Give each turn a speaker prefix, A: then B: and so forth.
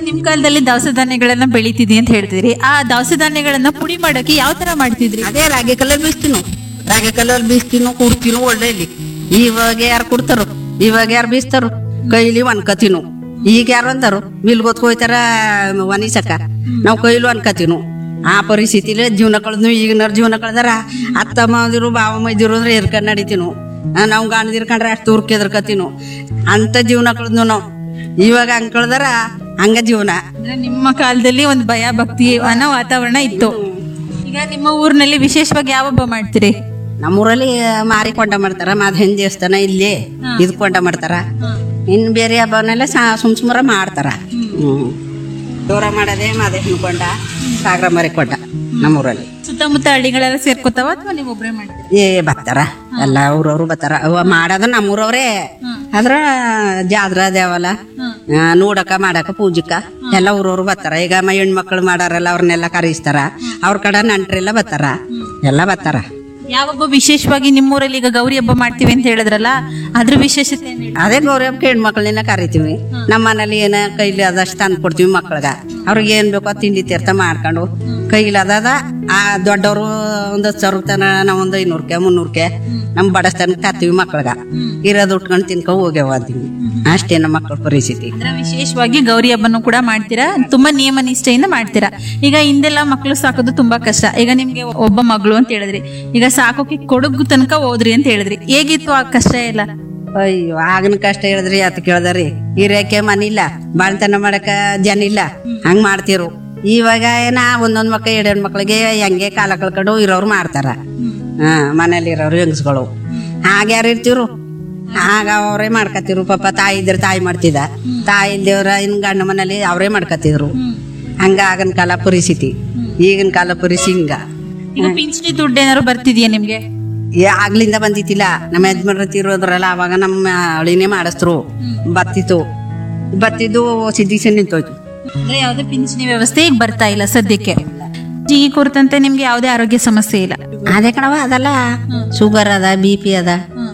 A: ನಿಮ್ ಕಾಲದಲ್ಲಿ ದವಸ ಧಾನ್ಯಗಳನ್ನ ಬೆಳಿತಿದ್ವಿ ಅಂತ ಹೇಳ್ತಿದ್ರಿ ಆ ದವಸ ಧಾನ್ಯಗಳನ್ನ ಪುಡಿ ಮಾಡೋಕೆ ಯಾವ ತರ ಮಾಡ್ತಿದ್ರಿ
B: ಅದೇ ರಾಗಿ ಕಲ್ಲಲ್ಲಿ ಬೀಸ್ತೀನು ರಾಗಿ ಕಲ್ಲಲ್ಲಿ ಬೀಸ್ತೀನು ಕುಡ್ತೀನು ಒಳ್ಳೆಯಲ್ಲಿ ಇವಾಗ ಯಾರು ಕುಡ್ತಾರೋ ಇವಾಗ ಯಾರು ಬೀಸ್ತಾರೋ ಕೈಲಿ ಒನ್ಕತೀನು ಈಗ ಯಾರು ಅಂತಾರು ಮಿಲ್ಗೊತ್ಕ ಹೋಯ್ತಾರ ಒನಿಸಕ ನಾವು ಕೈಲಿ ಒನ್ಕತೀನು ಆ ಪರಿಸ್ಥಿತಿಲಿ ಜೀವನ ಕಳೆದ್ನು ಈಗಿನವ್ರ ಜೀವನ ಕಳೆದಾರ ಅತ್ತ ಮಾದಿರು ಬಾವ ಮೈದಿರು ಅಂದ್ರೆ ಎರ್ಕೊಂಡ್ ನಡಿತೀನು ನಾವು ಗಾಣದಿರ್ಕೊಂಡ್ರೆ ಅಷ್ಟು ತೂರ್ಕ ಎದ್ರಕತೀನು ಅಂತ ಜೀವನ ಕಳೆದ್ನು ನಾವು ಇವಾಗ ಹಂಗ್ ಕಳ್ದಾರ ಹಂಗ ಜೀವನ
A: ಅಂದ್ರೆ ನಿಮ್ಮ ಕಾಲದಲ್ಲಿ ಒಂದು ಭಯ ಭಕ್ತಿ ಅನ್ನೋ ವಾತಾವರಣ ಇತ್ತು ಈಗ ನಿಮ್ಮ ಊರಿನಲ್ಲಿ ವಿಶೇಷವಾಗಿ ಯಾವ ಹಬ್ಬ ಮಾಡ್ತೀರಿ
B: ನಮ್ಮೂರಲ್ಲಿ ಮಾರಿ ಕೊಂಡ ಮಾಡ್ತಾರ ಮಾಧವನ್ ದೇವಸ್ಥಾನ ಇಲ್ಲಿ ಇದು ಕೊಂಡ ಮಾಡ್ತಾರ ಇನ್ ಬೇರೆ ಹಬ್ಬನೆಲ್ಲ ಸಾ- ಸುಮ್ ಸುಮಾರ ಮಾಡ್ತಾರ ಹ್ಮ್ ದೂರ ಮಾಡದೆ ಮಾದೇವನ ಕೊಂಡ ಸಾಗರ ಮರಿ ಕೊಂಡ ನಮ್ಮೂರಲ್ಲಿ
A: ಸುತ್ತಮುತ್ತ ಹಳ್ಳಿಗಳೆಲ್ಲ ಸೇರ್ಕೋತಾವ ಅಥವಾ ನೀವು ಒಬ್ರೇ ಮಾಡ್ತೀರಿ
B: ಏ ಬರ್ತಾರ ಎಲ್ಲ ಊರವ್ರು ಬರ್ತಾರ ಅವ ಮಾಡೋದು ನಮ್ಮೂರವ್ರೇ ಆದ್ರ ಜಾದ್ರ ದೇವಲ ಆ, ನೋಡಕ ಮಾಡಕ ಪೂಜಕ ಎಲ್ಲ ಊರವ್ರು ಬರ್ತಾರ ಈಗ ಮ ಹೆಣ್ಮಕ್ಳು ಮಾಡಾರಲ್ಲ ಅವ್ರನ್ನೆಲ್ಲ ಕರೆಸ್ತಾರ ಅವ್ರ ಕಡೆ ನಂಟ್ರೆಲ್ಲ ಬರ್ತಾರ ಎಲ್ಲ ಬರ್ತಾರ
A: ಯಾವ ಹಬ್ಬ ವಿಶೇಷವಾಗಿ ನಿಮ್ಮೂರಲ್ಲಿ ಈಗ ಗೌರಿ ಹಬ್ಬ ಮಾಡ್ತೀವಿ ಅಂತ ಹೇಳಿದ್ರಲ್ಲ ಅದ್ರ ವಿಶೇಷತೆ ಏನ್ ಹೇಳಿ?
B: ಅದೇ ಗೌರಿ ಹಬ್ಬಕ್ಕೆ ಹೆಣ್ಮಕ್ಳನ್ನ ಕರಿತೀವಿ ನಮ್ಮ ಮನೇಲಿ ಏನ ಕೈಲಿ ಅದಷ್ಟು ತಂದು ಕೊಡ್ತೀವಿ ಮಕ್ಳಿಗ ಅವ್ರಿಗೆ ಏನ್ ಬೇಕೋ ತಿಂಡಿ ತೀರ್ಥ ಮಾಡ್ಕೊಂಡು ಕೈಲಿ ಅದ ಆ ದೊಡ್ಡವರು ಒಂದ್ ಹತ್ತು ಸಾವಿರ ತನ ನಾವ್ ಒಂದ್ ಐನೂರ್ಕೆ ಮುನ್ನೂರ್ಕೆ ನಮ್ ಬಡಸ್ತನ ತರ್ತೀವಿ ಮಕ್ಳಿಗ ಇರೋದು ಉಟ್ಕೊಂಡು ತಿನ್ಕೊ ಹೋಗ್ಯಾವ ಅಂತೀವಿ ಅಷ್ಟೇ ನಮ್ಮ ಮಕ್ಕಳ ಪರಿಸ್ಥಿತಿ
A: ಅಂದ್ರೆ ವಿಶೇಷವಾಗಿ ಗೌರಿ ಹಬ್ಬನು ಕೂಡ ಮಾಡ್ತೀರಾ ತುಂಬಾ ನಿಯಮ ನಿಷ್ಠೆಯಿಂದ ಮಾಡ್ತೀರಾ ಈಗ ಹಿಂದೆಲ್ಲ ಮಕ್ಕಳು ಸಾಕೋದು ತುಂಬಾ ಕಷ್ಟ ಈಗ ನಿಮ್ಗೆ ಒಬ್ಬ ಮಗಳು ಅಂತ ಹೇಳಿದ್ರಿ ಈಗ ಸಾಕೋಕೆ ಕೊಡಗು ತನಕ ಹೋದ್ರಿ ಅಂತ ಹೇಳಿದ್ರಿ ಹೇಗಿತ್ತು ಆ ಕಷ್ಟ ಎಲ್ಲ
B: ಅಯ್ಯೋ ಆಗನ ಕಷ್ಟ ಹೇಳಿದ್ರಿ ಅತ್ ಕೇಳ್ದಾರಿ ಇರಕ್ಕೆ ಮನಿಲ್ಲ ಬಾಳ್ತನ ಮಾಡಕ ಜನ ಇಲ್ಲ ಹಂಗ್ ಮಾಡ್ತಿರು ಇವಾಗ ಏನ ಒಂದೊಂದ್ ಮಕ್ಳು ಎರಡೆರಡು ಮಕ್ಳಿಗೆ ಹೆಂಗೆ ಕಾಲ ಕಳ್ಕೊಂಡು ಇರೋರು ಮಾಡ್ತಾರ ಹಾ ಮನೇಲಿ ಇರೋರು ಹೆಂಗಸ್ಗಳು ಆಗ ಯಾರು ಇರ್ತಿರು ಆಗ ಅವರೇ ಮಾಡ್ಕತಿರು ಪಾಪ ತಾಯಿ ಇದ್ರೆ ತಾಯಿ ಮಾಡ್ತಿದ್ದ ತಾಯಿ ಇಲ್ದೇವ್ರ ಇನ್ ಗಂಡ ಮನೇಲಿ ಅವರೇ ಮಾಡ್ಕತಿದ್ರು ಹಂಗ ಆಗಿನ ಕಾಲ ಪರಿಸ್ಥಿತಿ ಈಗಿನ ಕಾಲ ಪರಿಸ್ಥಿತಿ ಹಿಂಗ
A: ಈಗ ಪಿಂಚಣಿ ದುಡ್ಡು ಏನಾದ್ರು ಬರ್ತಿದ್ಯಾ ನಿಮ್ಗೆ
B: ಏ ಆಗ್ಲಿಂದ ಬಂದಿತ್ತಿಲ್ಲ ನಮ್ಮ ಯಜಮಾನ್ರ ತೀರೋದ್ರಲ್ಲ ಅವಾಗ ನಮ್ಮ ಅಳಿನೇ ಮಾಡಿಸ್ರು ಬತ್ತಿತ್ತು ಬತ್ತಿದ್ದು ಸಿದ್ದಿಸೆ ನಿಂತೋಯ್ತು
A: ಅಂದ್ರೆ ಯಾವ್ದೇ ಪಿಂಚಣಿ ವ್ಯವಸ್ಥೆ ಈಗ ಬರ್ತಾ ಇಲ್ಲ ಸದ್ಯಕ್ಕೆ ಈ ಕುರಿತಂತೆ ನಿಮ್ಗೆ ಯಾವುದೇ ಆರೋಗ್ಯ ಸಮಸ್ಯೆ ಇಲ್ಲ
B: ಅದೇ ಕಣವ ಅದಲ್ಲ ಶುಗರ್ ಅದ ಬಿ ಪಿ ಅದ